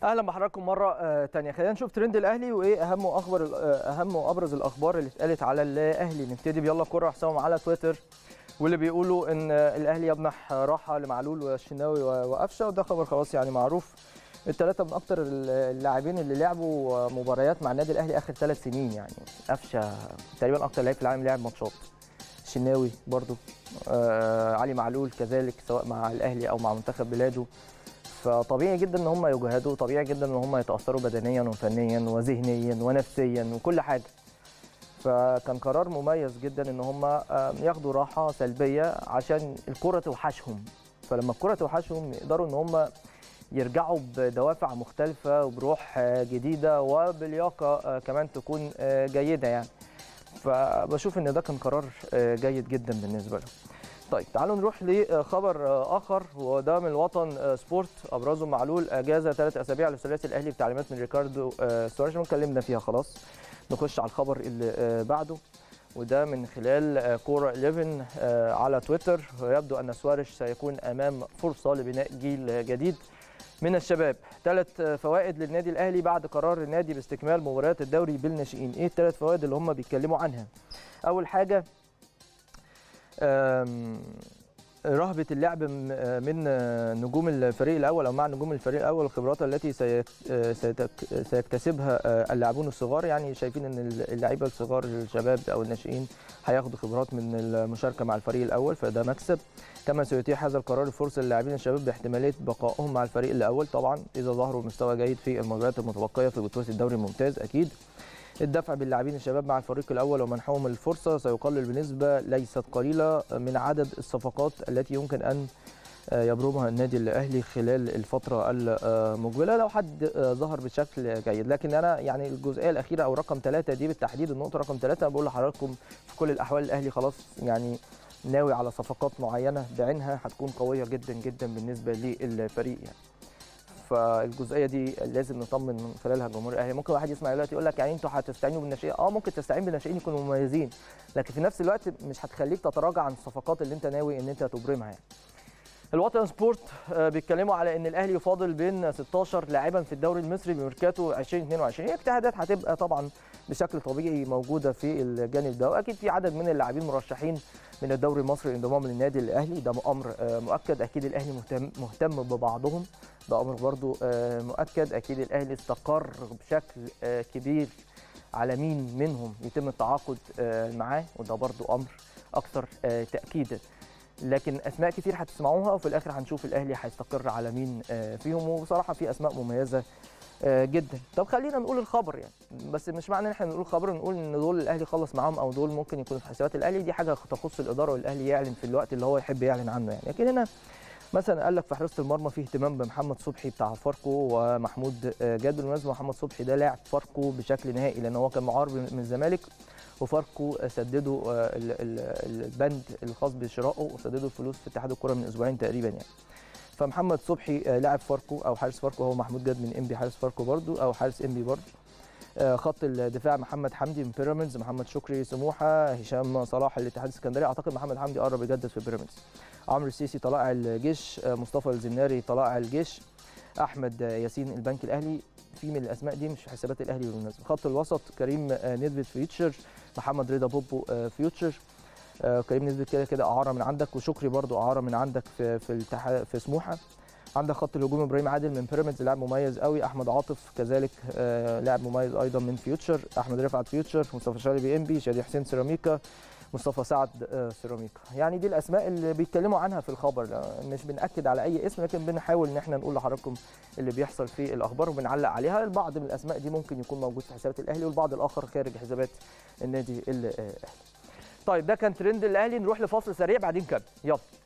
اهلا بحضراتكم مره آه، تانية خلينا نشوف ترند الاهلي وايه اهم واخبر ال- آه، اهم وابرز الاخبار اللي اتقالت على الاهلي نبتدي بيلا كوره حسام على تويتر واللي بيقولوا ان آه، الاهلي يمنح راحه لمعلول والشناوي و- وقفشه وده خبر خلاص يعني معروف الثلاثه من اكتر ال- اللاعبين اللي لعبوا آه، مباريات مع النادي الاهلي اخر ثلاث سنين يعني قفشه تقريبا اكتر لعيب في العالم لعب ماتشات الشناوي برضو آه علي معلول كذلك سواء مع الاهلي او مع منتخب بلاده فطبيعي جدا ان هم يجهدوا طبيعي جدا ان هم يتاثروا بدنيا وفنيا وذهنيا ونفسيا وكل حاجه فكان قرار مميز جدا ان هم آه، ياخدوا راحه سلبيه عشان الكره توحشهم فلما الكره توحشهم يقدروا ان هم يرجعوا بدوافع مختلفه وبروح آه، جديده وبلياقه آه، كمان تكون آه، جيده يعني فبشوف ان ده كان قرار آه، جيد جدا بالنسبه لهم طيب تعالوا نروح لخبر آه، اخر وده من الوطن آه، سبورت ابرزه معلول اجازه ثلاث اسابيع لثلاثي الاهلي بتعليمات من ريكاردو آه، سواريز اتكلمنا فيها خلاص نخش على الخبر اللي آه، بعده وده من خلال آه، كوره 11 آه، على تويتر ويبدو ان سواريز سيكون امام فرصه لبناء جيل جديد من الشباب ثلاث فوائد للنادي الاهلي بعد قرار النادي باستكمال مباريات الدوري بالناشئين ايه الثلاث فوائد اللي هم بيتكلموا عنها اول حاجه آم، رهبة اللعب م- من نجوم الفريق الأول أو مع نجوم الفريق الأول الخبرات التي سيك- سيتك- سيكتسبها اللاعبون الصغار يعني شايفين أن اللعيبة الصغار الشباب أو الناشئين هياخدوا خبرات من المشاركة مع الفريق الأول فده مكسب كما سيتيح هذا القرار فرصة للاعبين الشباب باحتمالية بقائهم مع الفريق الأول طبعا إذا ظهروا بمستوى جيد في المباريات المتبقية في بطولة الدوري الممتاز أكيد الدفع باللاعبين الشباب مع الفريق الاول ومنحهم الفرصه سيقلل بنسبه ليست قليله من عدد الصفقات التي يمكن ان يبرمها النادي الاهلي خلال الفتره المقبله لو حد ظهر بشكل جيد لكن انا يعني الجزئيه الاخيره او رقم ثلاثه دي بالتحديد النقطه رقم ثلاثه بقول لحضراتكم في كل الاحوال الاهلي خلاص يعني ناوي على صفقات معينه بعينها هتكون قويه جدا جدا بالنسبه للفريق يعني فالجزئيه دي لازم نطمن من خلالها الجمهور الاهلي ممكن واحد يسمع دلوقتي يقول لك يعني انتوا هتستعينوا بالناشئين اه ممكن تستعين بالناشئين يكونوا مميزين لكن في نفس الوقت مش هتخليك تتراجع عن الصفقات اللي انت ناوي ان انت تبرمها يعني الوطن سبورت آه، بيتكلموا على ان الاهلي يفاضل بين 16 لاعبا في الدوري المصري بميركاتو 2022 هي اجتهادات هتبقى طبعا بشكل طبيعي موجوده في الجانب ده واكيد في عدد من اللاعبين مرشحين من الدوري المصري الانضمام للنادي الاهلي ده امر آه، مؤكد اكيد الاهلي مهتم مهتم ببعضهم ده امر برضو آه، مؤكد اكيد الاهلي استقر بشكل آه، كبير على مين منهم يتم التعاقد آه، معاه وده برضو امر اكثر آه، تاكيدا لكن اسماء كتير هتسمعوها وفي الاخر هنشوف الاهلي هيستقر على مين آه، فيهم وبصراحه في اسماء مميزه آه، جدا طب خلينا نقول الخبر يعني بس مش معنى ان احنا نقول خبر نقول ان دول الاهلي خلص معاهم او دول ممكن يكونوا في حسابات الاهلي دي حاجه تخص الاداره والاهلي يعلن في الوقت اللي هو يحب يعلن عنه يعني لكن هنا مثلا قال لك في حراسه المرمى في اهتمام بمحمد صبحي بتاع فاركو ومحمود آه، جاد بالمناسبه محمد صبحي ده لاعب فاركو بشكل نهائي لان هو كان معار من الزمالك وفاركو سددوا آه، ال- ال- البند الخاص بشرائه وسددوا الفلوس في اتحاد الكره من اسبوعين تقريبا يعني فمحمد صبحي آه، لاعب فاركو او حارس فاركو هو محمود جاد من انبي حارس فاركو برضو او حارس انبي برضو آه، خط الدفاع محمد حمدي من بيراميدز محمد شكري سموحه هشام صلاح الاتحاد السكندري اعتقد محمد حمدي قرب يجدد في بيراميدز عمرو السيسي طلائع الجيش آه، مصطفى الزناري طلائع الجيش احمد آه، ياسين البنك الاهلي في من الاسماء دي مش في حسابات الاهلي بالمناسبه خط الوسط كريم آه، نيدفيد فيوتشر محمد رضا بوبو آه، فيوتشر آه، كريم نيدفيد كده كده اعاره من عندك وشكري برضو اعاره من عندك في في الاتحاد في سموحه عندك خط الهجوم ابراهيم عادل من بيراميدز لاعب مميز قوي احمد عاطف كذلك آه، لاعب مميز ايضا من فيوتشر احمد رفعت فيوتشر مصطفى شلبي انبي شادي حسين سيراميكا مصطفى سعد آه، سيراميكا يعني دي الاسماء اللي بيتكلموا عنها في الخبر لا، مش بناكد على اي اسم لكن بنحاول ان احنا نقول لحضراتكم اللي بيحصل في الاخبار وبنعلق عليها البعض من الاسماء دي ممكن يكون موجود في حسابات الاهلي والبعض الاخر خارج حسابات النادي الاهلي طيب ده كان ترند الاهلي نروح لفاصل سريع بعدين كمل يلا